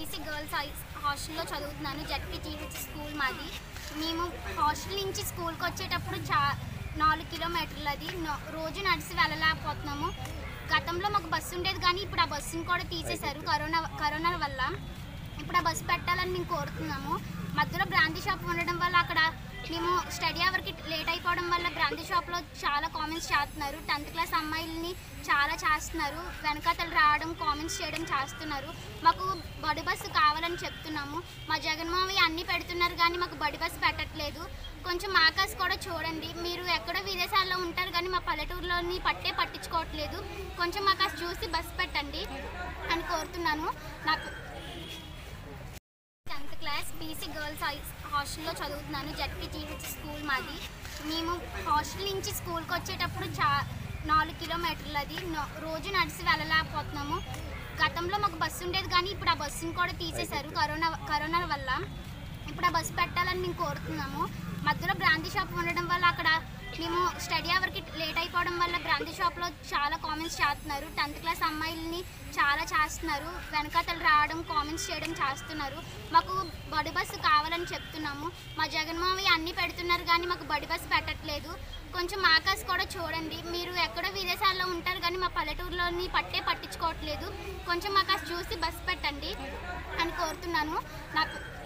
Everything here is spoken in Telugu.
బీసీ గర్ల్స్ హై హాస్టల్లో చదువుతున్నాను జడ్పీటీహెచ్ స్కూల్ మాది మేము హాస్టల్ నుంచి స్కూల్కి వచ్చేటప్పుడు చా నాలుగు కిలోమీటర్లు అది నో- రోజు నడిచి వెళ్ళలేకపోతున్నాము గతంలో మాకు బస్సు ఉండేది కానీ ఇప్పుడు ఆ బస్సుని కూడా తీసేశారు కరోనా కరోనా వల్ల ఇప్పుడు ఆ బస్సు పెట్టాలని మేము కోరుతున్నాము మధ్యలో బ్రాంతి షాప్ ఉండడం వల్ల అక్కడ మేము స్టడీ అవర్కి లేట్ అయిపోవడం వల్ల బ్రాంతి షాప్లో చాలా కామెంట్స్ చేస్తున్నారు టెన్త్ క్లాస్ అమ్మాయిల్ని చాలా చేస్తున్నారు వెనకాతలు రావడం కామెంట్స్ చేయడం చేస్తున్నారు మాకు బడి బస్సు కావాలని చెప్తున్నాము మా జగన్మోహన్ అన్నీ పెడుతున్నారు కానీ మాకు బడి బస్సు పెట్టట్లేదు కొంచెం ఆకాశ్ కూడా చూడండి మీరు ఎక్కడో విదేశాల్లో ఉంటారు కానీ మా పల్లెటూరులోని పట్టే పట్టించుకోవట్లేదు కొంచెం ఆకాశ్ చూసి బస్సు పెట్టండి అని కోరుతున్నాను నాకు tenth class BC girls high హాస్టల్లో చదువుతున్నాను జడ్పీటీహెచ్ స్కూల్ మాది మేము హాస్టల్ నుంచి స్కూల్కి వచ్చేటప్పుడు చా నాలుగు కిలోమీటర్లు అది నో- రోజు నడిచి వెళ్ళలేకపోతున్నాము గతంలో మాకు బస్సు ఉండేది కానీ ఇప్పుడు ఆ బస్సుని కూడా తీసేశారు కరోనా కరోనా వల్ల ఇప్పుడు ఆ బస్సు పెట్టాలని మేము కోరుతున్నాము మధ్యలో బ్రాంతి షాప్ ఉండడం వల్ల అక్కడ మేము స్టడీ అవర్కి లేట్ అయిపోవడం వల్ల బ్రాంతి షాప్లో చాలా కామెంట్స్ చేస్తున్నారు టెన్త్ క్లాస్ అమ్మాయిల్ని చాలా చేస్తున్నారు వెనకాతలు రావడం కామెంట్స్ చేయడం చేస్తున్నారు మాకు బడి బస్సు కావాలని చెప్తున్నాము మా జగన్మోహన్ అన్నీ పెడుతున్నారు కానీ మాకు బడి బస్సు పెట్టట్లేదు కొంచెం ఆకాశ్ కూడా చూడండి మీరు ఎక్కడో విదేశాల్లో ఉంటారు కానీ మా పల్లెటూరులోని పట్టే పట్టించుకోవట్లేదు కొంచెం ఆకాశ్ చూసి బస్సు పెట్టండి అని కోరుతున్నాను నాకు